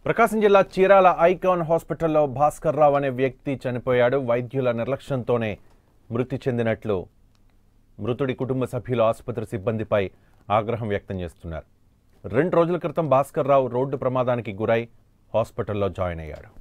ప్రకాశం జిల్లా చీరాల ఐకాన్ హాస్పిటల్లో భాస్కర్ రావు అనే వ్యక్తి చనిపోయాడు వైద్యుల నిర్లక్ష్యంతోనే మృతి చెందినట్లు మృతుడి కుటుంబ సభ్యులు ఆసుపత్రి సిబ్బందిపై ఆగ్రహం వ్యక్తం చేస్తున్నారు రెండు రోజుల క్రితం భాస్కర్ రావు రోడ్డు ప్రమాదానికి గురై హాస్పిటల్లో జాయిన్ అయ్యాడు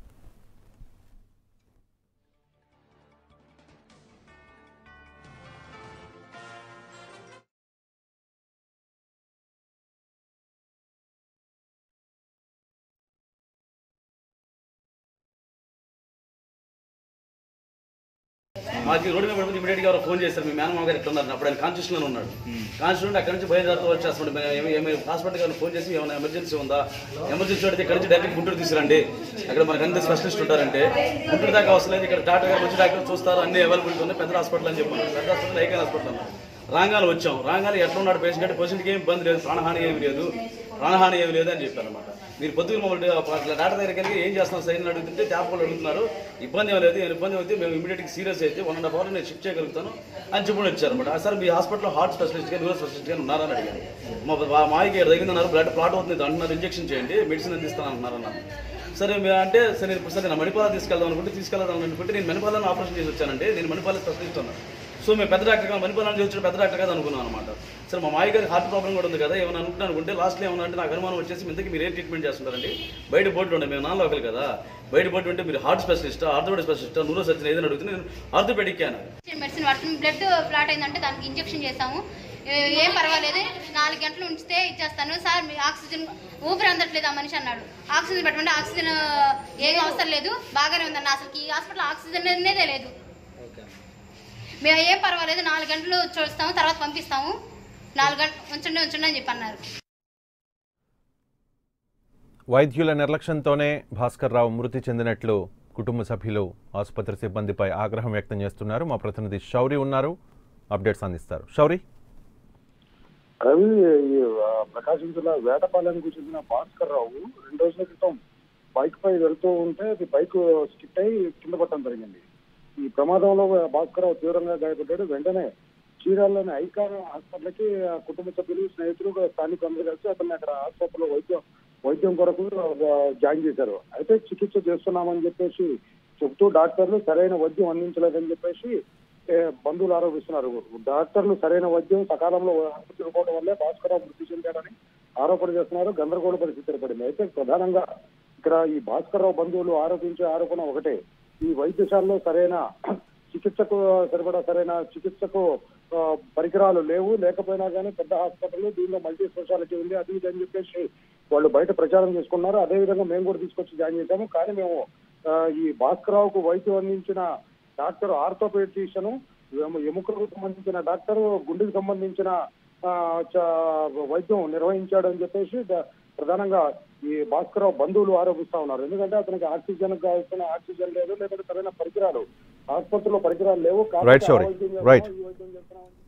మాకు ఈ రోడ్డు మీద పడిపోతే ఇమీడియట్ గా ఎవరో ఫోన్ చేశారు మీ మేనమామ గారు ఎట్లా ఉన్నారు అప్పుడు ఆయన కాన్స్టిట్యూషన్ లో ఉన్నాడు కాన్స్టిట్యూషన్ అక్కడ నుంచి బయలుదేరుతూ వచ్చేస్తాడు ఏమి హాస్పిటల్ గారిని ఫోన్ చేసి ఏమైనా ఎమర్జెన్సీ ఉందా ఎమర్జెన్సీ పడితే ఇక్కడ నుంచి డైరెక్ట్ గుంటూరు తీసుకురండి అక్కడ మనకు అంత స్పెషలిస్ట్ ఉంటారంటే గుంటూరు దాకా అవసరం లేదు ఇక్కడ టాటా గారు మంచి డాక్టర్ చూస్తారు అన్ని అవైలబిలిటీ ఉన్నాయి పెద్ద హాస్పిటల్ అని చెప్పాను పెద్ద హాస్పిటల్ ఐకాన్ హాస్పిటల్ అన్నారు రాంగాలు వచ్చాం రాంగాలు ఎట్లా ఉన్నాడు పేషెంట్ అంటే పేషెంట్కి ఏం ఇబ్బంది లేదు ప్రాణహాని ఏమి లేదు ప్రాణహాని ఏమి లేదు అని చెప్పారు అనమాట మీరు పొద్దున్న మమ్మల్ని డాక్టర్ దగ్గరికి వెళ్ళి ఏం చేస్తున్నాం సైన్ అని అడుగుతుంటే ట్యాప్ అడుగుతున్నారు ఇబ్బంది ఏం లేదు ఏం ఇబ్బంది అయితే మేము ఇమీడియట్గా సీరియస్ అయితే వన్ అండ్ హాఫ్ అవర్ నేను షిఫ్ట్ చేయగలుగుతాను అని చెప్పి వచ్చారు అనమాట సార్ మీ హాస్పిటల్లో హార్ట్ స్పెషలిస్ట్ గా న్యూరో స్పెషలిస్ట్ గా ఉన్నారని అడిగారు మా మా మాయకి తగ్గిందన్నారు బ్లడ్ ప్లాట్ అవుతుంది అంటున్నారు ఇంజెక్షన్ చేయండి మెడిసిన్ అందిస్తాను అంటున్నారు అన్నారు సరే మీరు అంటే సరే నేను సరే నా మణిపాల తీసుకెళ్దాం అనుకుంటే తీసుకెళ్దాం అనుకుంటే నేను మణిపాలను ఆపరేషన్ చేసి వచ్చానంటే నేను మణిపాల స్పెషలిస్ట్ ఉన్నాను సో మేము పెద్ద డాక్టర్ కాదు మణిపాల నుంచి వచ్చిన పెద్ద డాక్టర్ కాదు అనుకున్నాం అనమాట సరే మా మాయ గారికి హార్ట్ ప్రాబ్లం కూడా ఉంది కదా ఏమైనా అనుకుంటే అనుకుంటే లాస్ట్లో ఏమన్నా అంటే నాకు అనుమానం వచ్చేసి ఇంతకీ మీరు ఏం ట్రీట్మెంట్ చేస్తుంటారండి బయట బోర్డు ఉండే మేము నాన్ లోకల్ కదా బయట బోర్డు ఉంటే మీరు heart specialist orthopaedic specialist neuro surgeon ఏదైనా అడిగితే నేను ఆర్థోపెడిక్ అన్నాను మెడిసిన్ వాడుతుంది బ్లడ్ ఫ్లాట్ అయిందంటే దానికి ఇంజెక్షన్ చేసాము ఏ- ఏం పర్వాలేదు నాలుగు గంటలు ఉంచితే ఇచ్చేస్తాను సార్ మీ ఆక్సిజన్ ఊపిరి అందట్లేదు ఆ మనిషి అన్నాడు ఆక్సిజన్ పెట్టమంటే ఆక్సిజన్ ఏం అవసరం లేదు బాగానే ఉందన్న అసలు ఈ హాస్పిటల్ ఆక్సిజన్ అనేదే లేదు మేము ఏం పర్వాలేదు నాలుగు గంటలు చూస్తాము తర్వాత పంపిస్తాము నాలుగు గంటలు ఉంచండి ఉంచండి అని చెప్పి అన్నారు వైద్యుల నిర్లక్ష్యంతోనే భాస్కర్ రావు మృతి చెందినట్లు కుటుంబ సభ్యులు ఆసుపత్రి సిబ్బందిపై ఆగ్రహం వ్యక్తం చేస్తున్నారు మా ప్రతినిధి శౌరి ఉన్నారు అప్డేట్స్ అందిస్తారు శౌరి రవి ఈ, ఆ, ప్రకాశం జిల్లా వేటపాలెంకు చెందిన భాస్కర్ రావు రెండు రోజుల క్రితం బైక్ పై వెళ్తూ ఉంటే అది బైక్ స్కిట్ అయి కింద పట్టడం జరిగింది ఈ ప్రమాదంలో భాస్కర్ రావు తీవ్రంగా గాయపడ్డాడు వెంటనే చీరాల్లోని ఐకాన్ హాస్పిటల్కి ఆ కుటుంబ సభ్యులు స్నేహితులు స్థానికులు అందరూ కలిసి అతన్ని అక్కడ ఆసుపత్రిలో వైద్యం వైద్యం కొరకు ఆ, జాయిన్ చేశారు అయితే చికిత్స చేస్తున్నామని చెప్పేసి చెబుతూ డాక్టర్లు సరైన వైద్యం అందించలేదని చెప్పేసి ఏ, బంధువులు ఆరోపిస్తున్నారు డాక్టర్లు సరైన వైద్యం సకాలంలో అందించకపోవడం వల్లే భాస్కరరావు మృతి చెందాడని ఆరోపణ చేస్తున్నారు గందరగోళ పరిస్థితి ఏర్పడింది అయితే ప్రధానంగా ఇక్కడ ఈ భాస్కరరావు బంధువులు ఆరోపించే ఆరోపణ ఒకటే ఈ వైద్యశాలలో సరైన చికిత్సకు సరిపడా సరైన చికిత్సకు ఆ, పరికరాలు లేవు లేకపోయినా కానీ పెద్ద హాస్పిటల్ దీనిలో మల్టీ స్పెషాలిటీ ఉంది అది ఇది అని చెప్పేసి వాళ్ళు బయట ప్రచారం చేసుకున్నారు అదే విధంగా మేము కూడా తీసుకొచ్చి జాయిన్ చేశాము కానీ మేము ఆ, ఈ భాస్కరరావుకు వైద్యం అందించిన డాక్టర్ ఆర్థోపెడిషియన్ ఎముకలకు సంబంధించిన డాక్టర్ గుండెకు సంబంధించిన ఆ, చ- వైద్యం నిర్వహించాడు అని చెప్పేసి ద- ప్రధానంగా ఈ భాస్కరరావు బంధువులు ఆరోపిస్తా ఉన్నారు ఎందుకంటే అతనికి ఆక్సిజన్ కావాల్సిన ఆక్సిజన్ లేదు లేకపోతే సరైన పరికరాలు ఆసుపత్రిలో పరికరాలు లేవు కాబట్టి Right, ఆ Shauri. వైద్యం Right. చేస్తున్నాం, ఈ వైద్యం చేస్తున్నాం అని